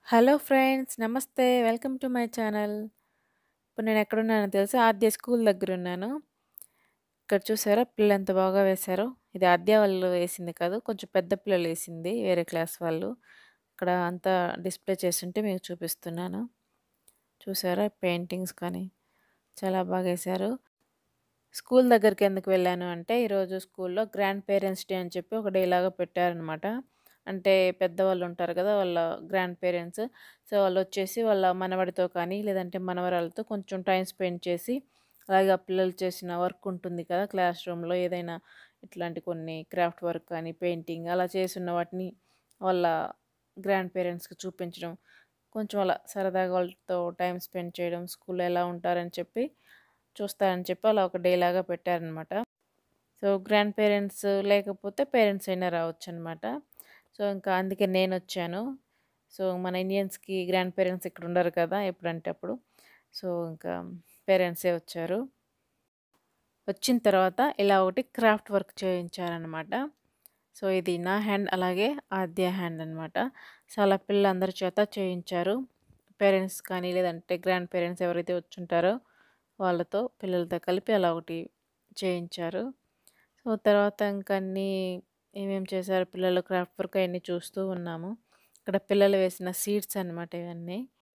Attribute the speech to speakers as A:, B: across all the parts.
A: Hello friends. నమస్తే. Welcome to my channel. ఇప్పుడు నేనెక్కడున్నానో తెలుసా? ఆద్య స్కూల్ దగ్గరున్నాను. ఇక్కడ చూసారా పిల్లలెంత బాగా వేశారో? ఇది ఆద్య వాళ్ళు వేసింది కాదు. కొంచెం పెద్ద పిల్లలేసింది. వేరే క్లాస్ వాళ్ళు. ఇక్కడ అంతా డిస్‌ప్లే చేసుంటే మీకు చూపిస్తున్నాను. చూసారా పెయింటింగ్స్ కానీ, చాలా బాగేశారు. స్కూల్ దగ్గరికెందుకు వెళ్ళాను అంటే, ఈరోజు స్కూల్‌లో గ్రాండ్ పేరెంట్స్ డే అని చెప్పి ఒక డే లాగా పెట్టారనమాట. అంటే పెద్దవాళ్ళుంటారు కదా! వాళ్ళ గ్రాండ్ పేరెంట్స్. సో, వాళ్ళొచ్చేసి వాళ్ళ మనవడితో కానీ, లేదంటే మనవరాలతో కొంచెం టైమ్ స్పెండ్ చేసి, అలాగే ఆ పిల్లలు చేసిన వర్క్ ఉంటుంది కదా! క్లాస్ రూమ్‌లో ఏదైనా ఇట్లాంటి కొన్ని క్రాఫ్ట్ వర్క్ కానీ, పెయింటింగ్ అలా చేసున్న వాటిని వాళ్ళ గ్రాండ్ పేరెంట్స్‌కి చూపించడం. కొంచెం అలా సరదాగా వాళ్ళతో టైమ్ స్పెండ్ చేయడం. స్కూల్‌లో ఎలా ఉంటారని చెప్పి, చూస్తారని చెప్పి అలా ఒక డే లాగా పెట్టారనమాట. సో, గ్రాండ్ పేరెంట్స్ లేకపోతే పేరెంట్స్ అయినా రావచ్చనమాట. సో, ఇంకా అందుకే నేనొచ్చాను. సో, మన ఇండియన్స్‌కి గ్రాండ్ పేరెంట్స్ ఇక్కడ ఉండరు కదా! ఎప్పుడంటే అప్పుడు. సో, ఇంకా పేరెంట్సే వచ్చారు. వచ్చిన తర్వాత ఇలా ఒకటి క్రాఫ్ట్ వర్క్ చేయించారనమాట. సో, ఇది నా హ్యాండ్ అలాగే ఆద్య హ్యాండ్ అనమాట. సో, అలా పిల్లలందరి చేత చేయించారు. పేరెంట్స్ కానీ, లేదంటే గ్రాండ్ పేరెంట్స్ ఎవరైతే వచ్చుంటారో వాళ్ళతో, పిల్లలతో కలిపి అలా ఒకటి చేయించారు. సో, తర్వాత ఇంక అన్నీ ఏమేం చేశారు పిల్లలు క్రాఫ్ట్ వర్క్ అయన్నీ చూస్తూ ఉన్నాము. ఇక్కడ పిల్లలు వేసిన సీడ్స్ అనమాట ఇవన్నీ.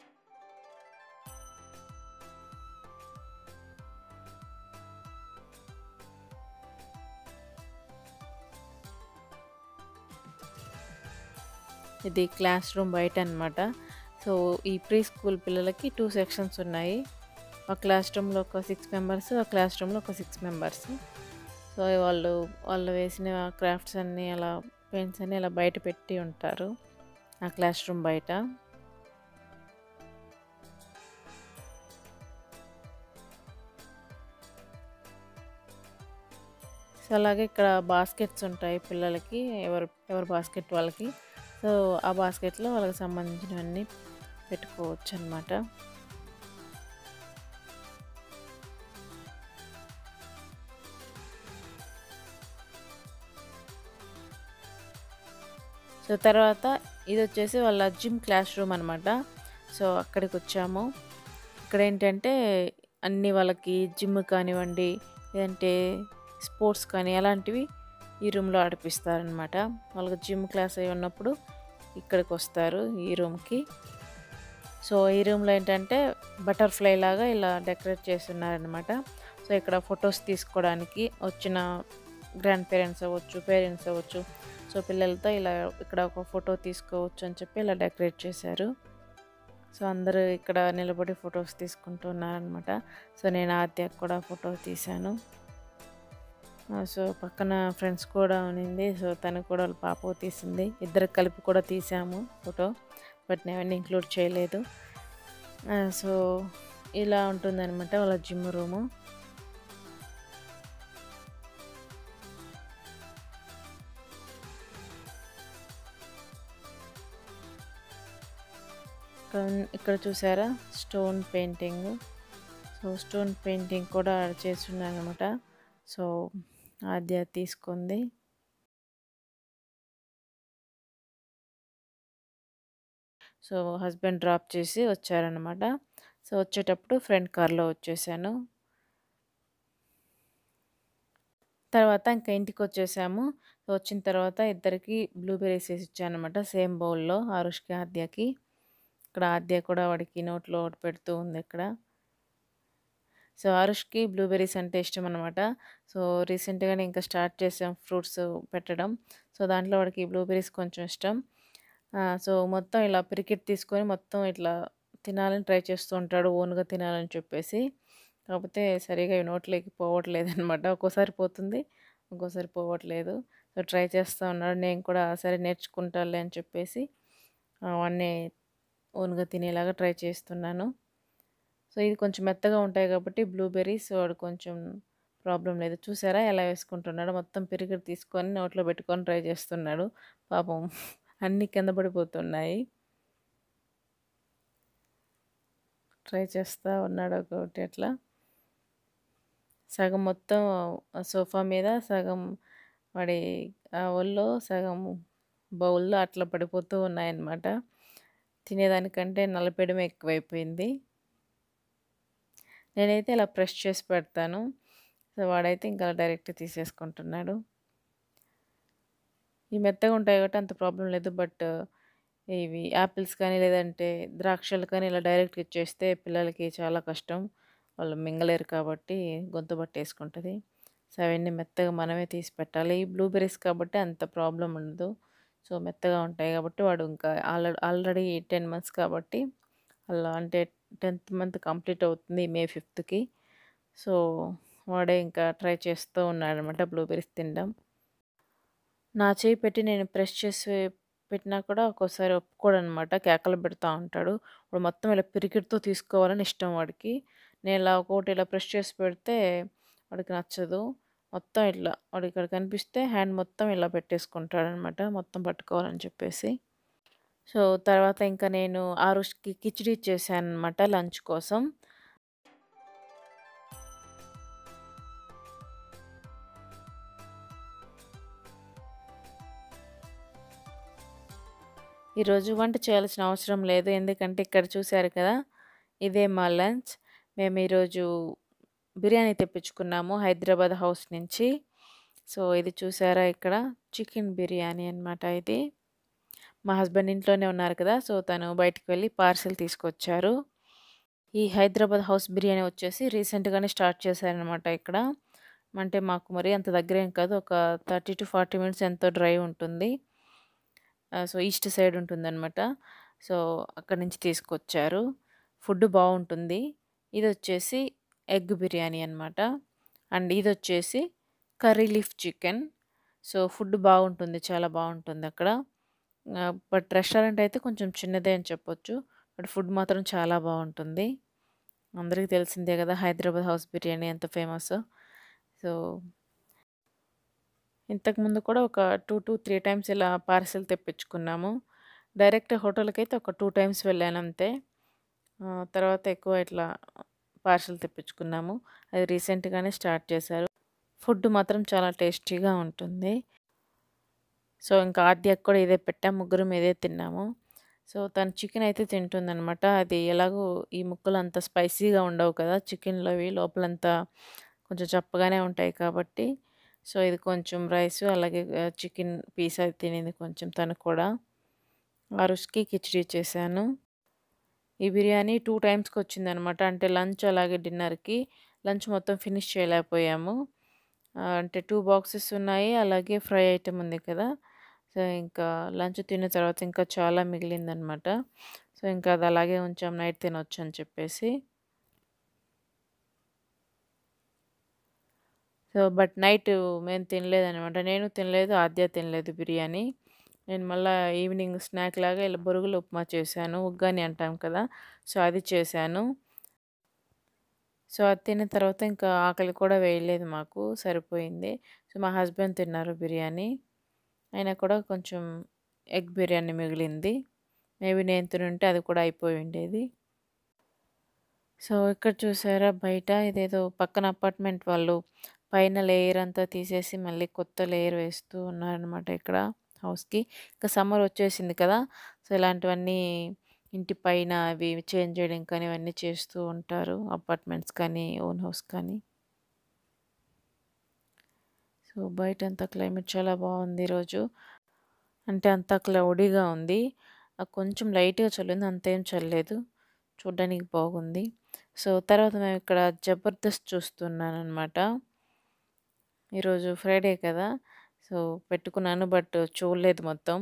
A: ఇది క్లాస్ రూమ్ బయటనమాట. సో, ఈ ప్రీ స్కూల్ పిల్లలకి 2 సెక్షన్స్ ఉన్నాయి. ఒక క్లాస్ రూమ్‌లో ఒక 6 మెంబర్స్, ఒక క్లాస్ రూమ్‌లో ఒక 6 మెంబర్స్. సో, వాళ్ళు, వాళ్ళు వేసిన క్రాఫ్ట్స్ అన్నీ అలా పెయింట్స్ అన్నీ అలా బయట పెట్టి ఉంటారు. ఆ క్లాస్ రూమ్ బయట. సో, అలాగే ఇక్కడ బాస్కెట్స్ ఉంటాయి పిల్లలకి. ఎవరు ఎవరి బాస్కెట్ వాళ్ళకి. సో, ఆ బాస్కెట్‌లో వాళ్ళకి సంబంధించినవన్నీ పెట్టుకోవచ్చనమాట. సో, తర్వాత ఇదొచ్చేసి వాళ్ళ జిమ్ క్లాస్ రూమ్ అనమాట. సో, అక్కడికొచ్చాము. ఇక్కడేంటంటే అన్నీ వాళ్ళకి జిమ్ కానివ్వండి, లేదంటే స్పోర్ట్స్ కానీ అలాంటివి ఈ రూమ్‌లో ఆడిపిస్తారనమాట. వాళ్ళకి జిమ్ క్లాస్ అయి ఉన్నప్పుడు ఇక్కడికొస్తారు ఈ రూమ్‌కి. సో, ఈ రూమ్‌లో ఏంటంటే బటర్‌ఫ్లై లాగా ఇలా డెకరేట్ చేసున్నారనమాట. సో, ఇక్కడ ఫోటోస్ తీసుకోవడానికి వచ్చిన గ్రాండ్ పేరెంట్స్ అవ్వచ్చు, పేరెంట్స్ అవ్వచ్చు. సో, పిల్లలతో ఇలా ఇక్కడ ఒక ఫోటో తీసుకోవచ్చు అని చెప్పి ఇలా డెకరేట్ చేశారు. సో, అందరూ ఇక్కడ నిలబడి ఫోటోస్ తీసుకుంటూ ఉన్నారనమాట. సో, నేను ఆద్యకి కూడా ఫోటో తీశాను. ఆ! సో, పక్కన ఫ్రెండ్స్ కూడా ఉన్నింది. సో, తను కూడా వాళ్ళ పాప తీసింది. ఇద్దరికి కలిపి కూడా తీసాము ఫోటో. బట్ నేనవన్నీ ఇంక్లూడ్ చేయలేదు. ఆ! సో, ఇలా ఉంటుందనమాట వాళ్ళ జిమ్ రూము. ఇక్కడ ఇక్కడ చూసారా stone painting. So, stone painting కూడా చేసున్నారనమాట. సో, ఆద్య తీసుకుంది. సో, హస్బెండ్ డ్రాప్ చేసి వచ్చారనమాట. సో, వచ్చేటప్పుడు ఫ్రెండ్ కార్‌లో వచ్చేసాను. తర్వాత ఇంక ఇంటికొచ్చేసాము. వచ్చిన తర్వాత ఇద్దరికీ బ్లూబెర్రీస్ ఏసిచ్చాననమాట. సేమ్ బౌల్‌లో ఆరుష్‌కి, ఆద్యకి. ఇక్కడ ఆద్య కూడా వాడికి నోట్లో ఒకటి పెడుతూ ఉందిక్కడ. సో, ఆరుష్‌కి బ్లూబెర్రీస్ అంటే ఇష్టమనమాట. సో, రీసెంట్‌గానే ఇంకా స్టార్ట్ చేసాం ఫ్రూట్స్ పెట్టడం. సో, దాంట్లో వాడికి బ్లూబెర్రీస్ కొంచెం ఇష్టం. ఆ! సో, మొత్తం ఇలా పిరికెట్ తీసుకొని మొత్తం ఇట్లా తినాలని ట్రై చేస్తూ ఉంటాడు ఓన్‌గా తినాలని చెప్పేసి. కాకపోతే సరిగ్గా ఇవి నోట్లోకి పోవట్లేదనమాట. ఒక్కోసారి పోతుంది. ఒక్కోసారి పోవట్లేదు. సో, ట్రై చేస్తా ఉన్నాడు. నేను కూడా సరే నేర్చుకుంటాలే అని చెప్పేసి అవన్నీ ఓన్‌గా తినేలాగా ట్రై చేస్తున్నాను. సో, ఇది కొంచెం మెత్తగా ఉంటాయి కాబట్టి బ్లూబెర్రీస్ వాడు కొంచెం ప్రాబ్లమ్ లేదు. చూసారా ఎలా వేసుకుంటున్నాడో? మొత్తం పిరికెట్ తీసుకొని నోట్లో పెట్టుకొని ట్రై చేస్తున్నాడు. పాపం అన్నీ కింద పడిపోతున్నాయి. ట్రై చేస్తా ఉన్నాడు ఒక్కొక్కటి అట్లా. సగం మొత్తం సోఫా మీద, సగం వాడి ఆ ఒళ్ళో, సగం బౌల్‌లో అట్లా పడిపోతూ ఉన్నాయన్నమాట. తినేదానికంటే నలపేయడమే ఎక్కువైపోయింది. నేనైతే ఇలా ప్రెస్ చేసి పెడతాను. సో, వాడైతే ఇంకా డైరెక్ట్‌గా తీసేసుకుంటున్నాడు. ఇవి మెత్తగా ఉంటాయి కాబట్టి అంత ప్రాబ్లమ్ లేదు. బట్ ఇవి యాపిల్స్ కానీ, లేదంటే ద్రాక్షలు కానీ ఇలా డైరెక్ట్‌గా ఇచ్చేస్తే పిల్లలకి చాలా కష్టం. వాళ్ళు మింగలేరు కాబట్టి గొంతు పట్టేసుకుంటది. సో, అవన్నీ మెత్తగా మనమే తీసి పెట్టాలి. బ్లూబెర్రీస్ కాబట్టి అంత ప్రాబ్లమ్ ఉండదు. సో, మెత్తగా ఉంటాయి కాబట్టి వాడు ఇంకా ఆల్రె ఆల్రెడీ 10 మంత్స్ కాబట్టి అలా అంటే 10థ్ మంత్ కంప్లీట్ అవుతుంది మే 5థ్‌కి. సో, వాడే ఇంకా ట్రై చేస్తూ ఉన్నాడనమాట బ్లూబెర్రీస్ తినడం. నా చెయ్యి పెట్టి నేను ప్రెస్ చేసి పెట్టినా కూడా ఒక్కోసారి ఒప్పుకోడనమాట. కేకలు పెడతా ఉంటాడు. వాడు మొత్తం ఇలా పిరికిడితో తీసుకోవాలని ఇష్టం వాడికి. నేను ఇలా ఒక్కోటి ఇలా ప్రెస్ చేసి పెడితే వాడికి నచ్చదు. మొత్తం ఇట్లా వాడిక్కడ కనిపిస్తే హ్యాండ్ మొత్తం ఇలా పెట్టేసుకుంటాడనమాట. మొత్తం పట్టుకోవాలని చెప్పేసి. సో, తర్వాత ఇంకా నేను ఆరుష్‌కి కిచిడీ చేశాననమాట లంచ్ కోసం. ఈరోజు వంట చేయాల్సిన అవసరం లేదు. ఎందుకంటే ఇక్కడ చూసారు కదా! ఇదే మా లంచ్. మేము ఈరోజు బిర్యానీ తెప్పించుకున్నాము హైదరాబాద్ హౌస్ నుంచి. సో, ఇది చూసారా ఇక్కడ చికెన్ బిర్యానీ అనమాట ఇది. మా హస్బెండ్ ఇంట్లోనే ఉన్నారు కదా! సో, తను బయటికి వెళ్ళి పార్సెల్ తీసుకొచ్చారు. ఈ హైదరాబాద్ హౌస్ బిర్యానీ వచ్చేసి రీసెంట్‌గానే స్టార్ట్ చేశారనమాట ఇక్కడ. అంటే మాకు మరీ అంత దగ్గరేం కాదు. ఒక 30-40 మినిట్స్ ఎంతో డ్రైవ్ ఉంటుంది. ఆహ్, సో, ఈస్ట్ సైడ్ ఉంటుందనమాట. సో, అక్కడి నుంచి తీసుకొచ్చారు. ఫుడ్ బావుంటుంది. ఇదొచ్చేసి ఎగ్ బిర్యానీ అనమాట. అండ్ ఇదొచ్చేసి curry leaf chicken. So, food బావుంటుంది. చాలా బావుంటుందక్కడ. ఆహ్, బట్ రెస్టారెంట్ అయితే కొంచెం చిన్నదే అని చెప్పొచ్చు. బట్ ఫుడ్ మాత్రం చాలా బావుంటుంది. అందరికి తెలిసిందే కదా! హైదరాబాద్ హౌస్ బిర్యానీ ఎంత ఫేమసో. సో ఇంతకుముందు కూడా ఒక 2-3 టైమ్స్ ఇలా పార్సెల్ తెప్పించుకున్నాము. డైరెక్ట్ హోటల్‌కైతే ఒక 2 టైమ్స్ వెళ్ళానంతే. ఆహ్, తర్వాత ఎక్కువ ఇట్లా పార్సెల్ తెప్పించుకున్నాము. అది రీసెంట్‌గానే స్టార్ట్ చేశారు. ఫుడ్ మాత్రం చాలా టేస్టీగా ఉంటుంది. సో, ఇంకా ఆద్యకి కూడా ఇదే పెట్టాం. ముగ్గురం ఇదే తిన్నాము. సో, తను చికెన్ అయితే తింటుందనమాట. అది ఎలాగో ఈ ముక్కలు అంత స్పైసీగా ఉండవు కదా! చికెన్‌లోవి లోపలంతా కొంచెం చప్పగానే ఉంటాయి కాబట్టి. సో, ఇది కొంచెం రైస్ అలాగే ఆహ్, చికెన్ పీస్ అది తినింది కొంచెం తను కూడా. ఆరుష్‌కి కిచిడీ చేశాను. ఈ బిర్యానీ 2 టైమ్స్‌కొచ్చిందనమాట. అంటే లంచ్ అలాగే డిన్నర్‌కి. లంచ్ మొత్తం ఫినిష్ చేయలేకపోయాము. ఆహ్, అంటే 2 బాక్సెస్ ఉన్నాయి. అలాగే ఫ్రై ఐటెమ్ ఉంది కదా! సో, ఇంకా లంచ్ తిన్న తర్వాత ఇంకా చాలా మిగిలిందనమాట. సో, ఇంకా అది అలాగే ఉంచాం నైట్ తినొచ్చని చెప్పేసి. సో, బట్ నైట్ మేము తినలేదనమాట. నేను తినలేదు. ఆద్య తినలేదు బిర్యానీ. నేను మళ్ళా ఈవినింగ్ స్నాక్ లాగా ఇలా బొరుగుల ఉప్మా చేశాను. ఉగ్గాని అంటాం కదా! సో, అది చేశాను. సో, అది తిన్న తర్వాత ఇంకా ఆకలి కూడా వేయలేదు మాకు. సరిపోయింది. సో, మా హస్బెండ్ తిన్నారు బిర్యానీ. అయినా కూడా కొంచెం ఎగ్ బిర్యానీ మిగిలింది. మేబీ నేను తినుంటే అది కూడా అయిపోయి ఉండేది. సో, ఇక్కడ చూసారా బయట ఇదేదో పక్కన అపార్ట్మెంట్ వాళ్ళు పైన లేయర్ అంతా తీసేసి మళ్ళీ కొత్త లేయర్ వేస్తూ ఉన్నారనమాట ఇక్కడ హౌస్‌కి. ఇంకా సమ్మర్ వచ్చేసింది కదా! సో, ఇలాంటివన్నీ ఇంటి పైన అవి చేంజ్ చేయడం కానీ ఇవన్నీ చేస్తూ ఉంటారు. అపార్ట్మెంట్స్ కానీ, ఓన్ హౌస్ కానీ. సో, బయటంతా క్లైమేట్ చాలా బావుంది ఈరోజు. అంటే అంతా క్లౌడీగా ఉంది. ఆహ్, కొంచెం లైట్‌గా చల్లింది. అంతేం చల్లేదు. చూడ్డానికి బాగుంది. సో, తర్వాత మేము ఇక్కడ 'జబర్దస్త్' చూస్తున్నాననమాట. ఈరోజు ఫ్రైడే కదా! సో, పెట్టుకున్నాను. బట్ చూడలేదు మొత్తం.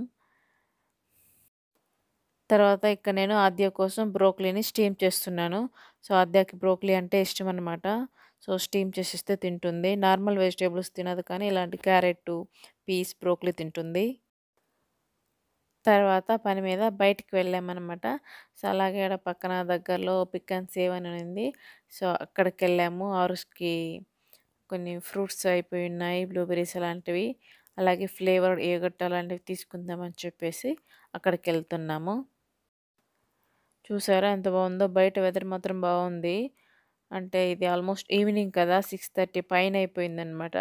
A: తర్వాత ఇక్కడ నేను ఆద్య కోసం బ్రోకలీని స్టీమ్ చేస్తున్నాను. సో, ఆద్యకి బ్రోకలీ అంటే ఇష్టమనమాట. సో, స్టీమ్ చేసిస్తే తింటుంది. నార్మల్ వెజిటబుల్స్ తినదు కానీ ఇలాంటి క్యారెట్టు, పీస్, బ్రోకలీ తింటుంది. తర్వాత పని మీద బయటికి వెళ్ళామనమాట. సో, అలాగే ఆడ పక్కన దగ్గరలో పిక్ అండ్ సేవ్ అని ఉంది. సో, అక్కడికెళ్ళాము. ఆరుష్‌కి కొన్ని ఫ్రూట్స్ అయిపోయి ఉన్నాయి. బ్లూబెర్రీస్ అలాంటివి. అలాగే ఫ్లేవర్డ్ యోగర్ట్ అలాంటివి తీసుకుందామని చెప్పేసి అక్కడికెళ్తున్నాము. చూసారా ఎంత బావుందో! బయట వెదర్ మాత్రం బావుంది. అంటే ఇది ఆల్మోస్ట్ ఈవినింగ్ కదా! 6:30 పైన అయిపోయిందనమాట.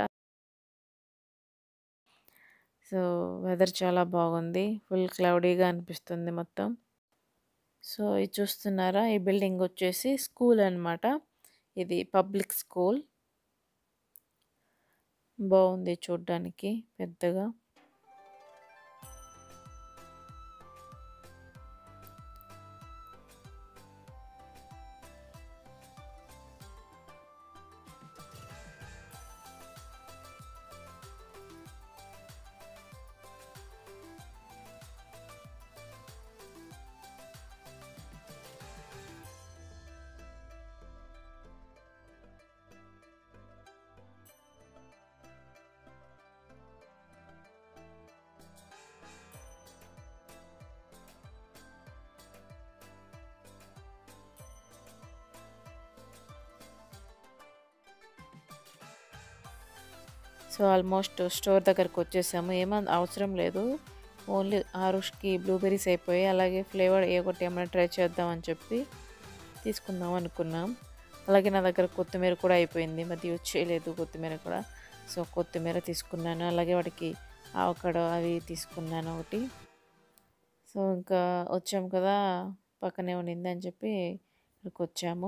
A: సో, వెదర్ చాలా బాగుంది. ఫుల్ క్లౌడీగా అనిపిస్తుంది మొత్తం. సో ఇది చూస్తున్నారా ఈ బిల్డింగ్ వచ్చేసి స్కూల్ అనమాట ఇది పబ్లిక్ స్కూల్ బాగుంది చూడ్డానికి పెద్దగా సో ఆల్మోస్ట్ స్టోర్ దగ్గరకు వచ్చేసాము ఏమో అవసరం లేదు ఓన్లీ ఆరుష్కి బ్లూబెర్రీస్ అయిపోయాయి అలాగే ఫ్లేవర్ ఏ ఒకటి ఏమైనా ట్రై చేద్దామని చెప్పి తీసుకుందాం అనుకున్నాం అలాగే నా దగ్గర కొత్తిమీర కూడా అయిపోయింది మధ్య వచ్చేయలేదు కొత్తిమీర కూడా సో కొత్తిమీర తీసుకున్నాను అలాగే వాటికి ఆవకాడో అవి తీసుకున్నాను ఒకటి సో ఇంకా వచ్చాము కదా పక్కనే ఉండింది అని చెప్పి ఇక్కడికి వచ్చాము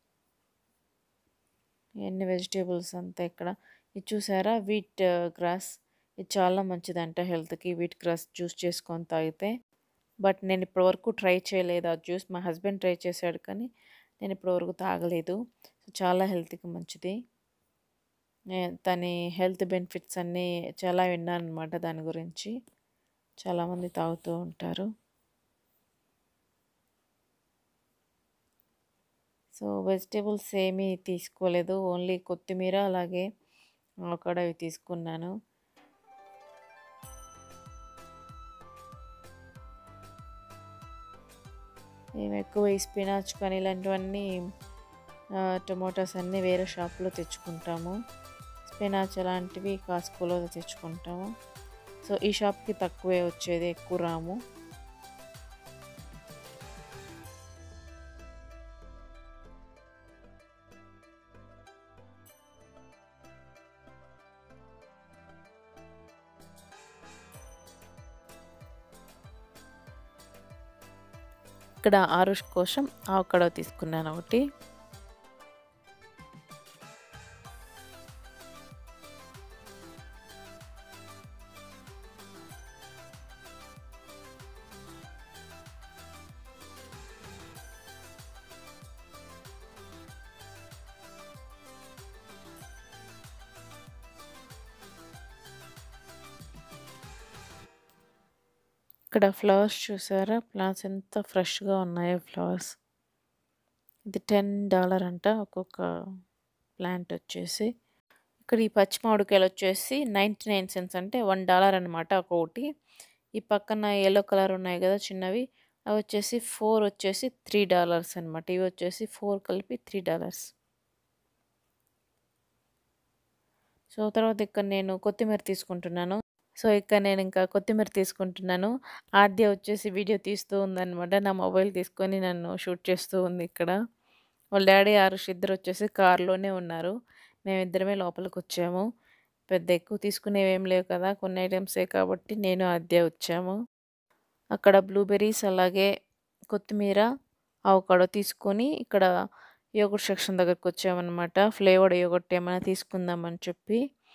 A: ఎన్ని వెజిటేబుల్స్ అంతా ఇక్కడ ఇది చూసారా వీట్ గ్రాస్ ఇది చాలా మంచిదంట హెల్త్కి వీట్ గ్రాస్ జ్యూస్ చేసుకొని తాగితే బట్ నేను ఇప్పటివరకు ట్రై చేయలేదు ఆ జ్యూస్ మా హస్బెండ్ ట్రై చేశాడు కానీ నేను ఇప్పటివరకు తాగలేదు సో చాలా హెల్త్కి మంచిది దాని హెల్త్ బెనిఫిట్స్ అన్నీ చాలా విన్నాను అనమాట దాని గురించి చాలామంది తాగుతూ ఉంటారు సో వెజిటేబుల్స్ ఏమీ తీసుకోలేదు ఓన్లీ కొత్తిమీర అలాగే అక్కడ అవి తీసుకున్నాను మేము ఎక్కువ ఈ స్పినాచ్ కానీ ఇలాంటివన్నీ టొమాటోస్ అన్నీ వేరే షాప్లో తెచ్చుకుంటాము స్పినాచ్ అలాంటివి కాస్కోలో తెచ్చుకుంటాము సో ఈ షాప్కి తక్కువే వచ్చేది ఎక్కువ రాము ఇక్కడ ఆరుష్ కోసం ఆవకాడో తీసుకున్నాను ఒకటి ఇక్కడ ఫ్లవర్స్ చూసారా ప్లాంట్స్ ఎంత ఫ్రెష్గా ఉన్నాయో ఫ్లవర్స్ ఇది టెన్ డాలర్ అంట ఒక్కొక్క ప్లాంట్ వచ్చేసి ఇక్కడ ఈ పచ్చి మామిడికాయలు వచ్చేసి నైంటీ నైన్ సెంట్స్ అంటే వన్ డాలర్ అనమాట ఒక్కొక్కటి ఈ పక్కన ఎల్లో కలర్ ఉన్నాయి కదా చిన్నవి అవి వచ్చేసి ఫోర్ వచ్చేసి త్రీ డాలర్స్ అనమాట ఇవి వచ్చేసి ఫోర్ కలిపి త్రీ డాలర్స్ సో తర్వాత ఇక్కడ నేను కొత్తిమీర తీసుకుంటున్నాను సో ఇక్కడ నేను ఇంకా కొత్తిమీర తీసుకుంటున్నాను ఆద్య వచ్చేసి వీడియో తీస్తూ ఉందన్నమాట నా మొబైల్ తీసుకొని నన్ను షూట్ చేస్తూ ఉంది ఇక్కడ వాళ్ళ డాడీ ఆరుష్ ఇద్దరు వచ్చేసి కార్లోనే ఉన్నారు మేమిద్దరమే లోపలికి వచ్చాము పెద్ద ఎక్కువ తీసుకునేవి ఏం లేవు కదా కొన్ని ఐటమ్సే కాబట్టి నేను ఆద్య వచ్చాము అక్కడ బ్లూబెర్రీస్ అలాగే కొత్తిమీర అవకాడో తీసుకొని ఇక్కడ యోగurt సెక్షన్ దగ్గరికి వచ్చామన్నమాట ఫ్లేవర్డ్ యోగurt ఏమైనా తీసుకుందామని చెప్పి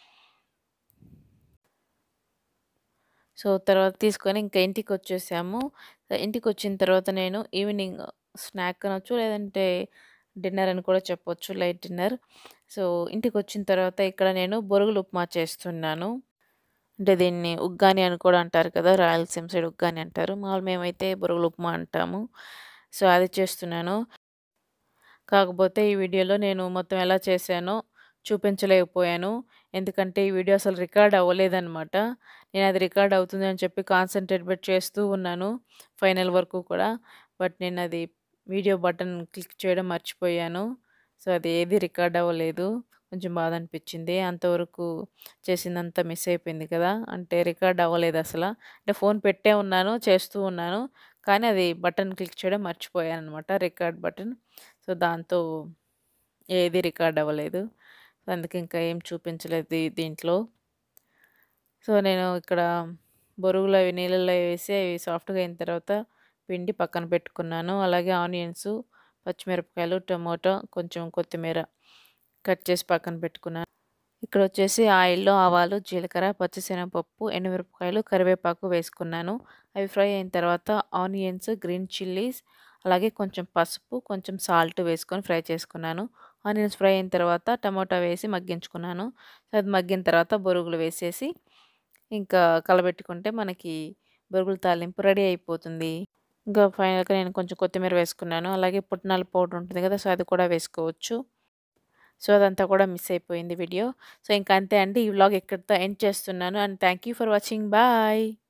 A: సో తర్వాత తీసుకొని ఇంకా ఇంటికి వచ్చేసాము ఇంటికి వచ్చిన తర్వాత నేను ఈవినింగ్ స్నాక్ అనొచ్చు లేదంటే డిన్నర్ అని కూడా చెప్పొచ్చు లైట్ డిన్నర్ సో ఇంటికి వచ్చిన తర్వాత ఇక్కడ నేను బొరుగులు ఉప్మా చేస్తున్నాను అంటే దీన్ని ఉగ్గాని అని కూడా అంటారు కదా రాయలసీమ సైడ్ ఉగ్గాని అంటారు మామూలు మేమైతే బొరుగులు ఉప్మా అంటాము సో అది చేస్తున్నాను కాకపోతే ఈ వీడియోలో నేను మొత్తం ఎలా చేశానో చూపించలేకపోయాను ఎందుకంటే ఈ వీడియో అసలు రికార్డ్ అవ్వలేదన్నమాట నేను అది రికార్డ్ అవుతుంది అని చెప్పి కాన్సన్ట్రేట్ పెట్టి చేస్తూ ఉన్నాను ఫైనల్ వరకు కూడా బట్ నేను అది వీడియో బటన్ క్లిక్ చేయడం మర్చిపోయాను సో అది ఏది రికార్డ్ అవ్వలేదు కొంచెం బాధ అనిపించింది అంతవరకు చేసిందంతా మిస్ అయిపోయింది కదా అంటే రికార్డ్ అవ్వలేదు అసలు అంటే ఫోన్ పెట్టే ఉన్నాను చేస్తూ ఉన్నాను కానీ అది బటన్ క్లిక్ చేయడం మర్చిపోయాను అనమాట రికార్డ్ బటన్ సో దాంతో ఏది రికార్డ్ అవ్వలేదు అందుకే ఇంకా ఏం చూపించలేదు దీంట్లో సో నేను ఇక్కడ బొరుగులు అవి నీళ్ళల్లో వేసి అవి సాఫ్ట్గా అయిన తర్వాత పిండి పక్కన పెట్టుకున్నాను. అలాగే ఆనియన్స్, పచ్చిమిరపకాయలు, టొమాటో, కొంచెం కొత్తిమీర కట్ చేసి పక్కన పెట్టుకున్నాను. ఇక్కడొచ్చేసి ఆయిల్‌లో ఆవాలు, జీలకర్ర, పచ్చిశనగపప్పు, ఎండుమిరపకాయలు, కరివేపాకు వేసుకున్నాను. అవి ఫ్రై అయిన తర్వాత ఆనియన్స్, గ్రీన్ చిల్లీస్ అలాగే కొంచెం పసుపు, కొంచెం సాల్ట్ వేసుకొని ఫ్రై చేసుకున్నాను. ఆనియన్స్ ఫ్రై అయిన తర్వాత టమాటా వేసి మగ్గించుకున్నాను. అది మగ్గిన తర్వాత బొరుగులు వేసేసి ఇంకా కలబెట్టుకుంటే మనకి బొరుగుల తాలింపు రెడీ అయిపోతుంది. ఇంకా ఫైనల్‌గా నేను కొంచెం కొత్తిమీర వేసుకున్నాను. అలాగే పుట్నాల పౌడర్ ఉంటుంది కదా! సో, అది కూడా వేసుకోవచ్చు. సో, అదంతా కూడా మిస్ అయిపోయింది వీడియో. సో, ఇంక అంతే అండి. ఈ వ్లాగ్ ఇక్కడితో ఎండ్ చేస్తున్నాను. And thank you for watching. Bye.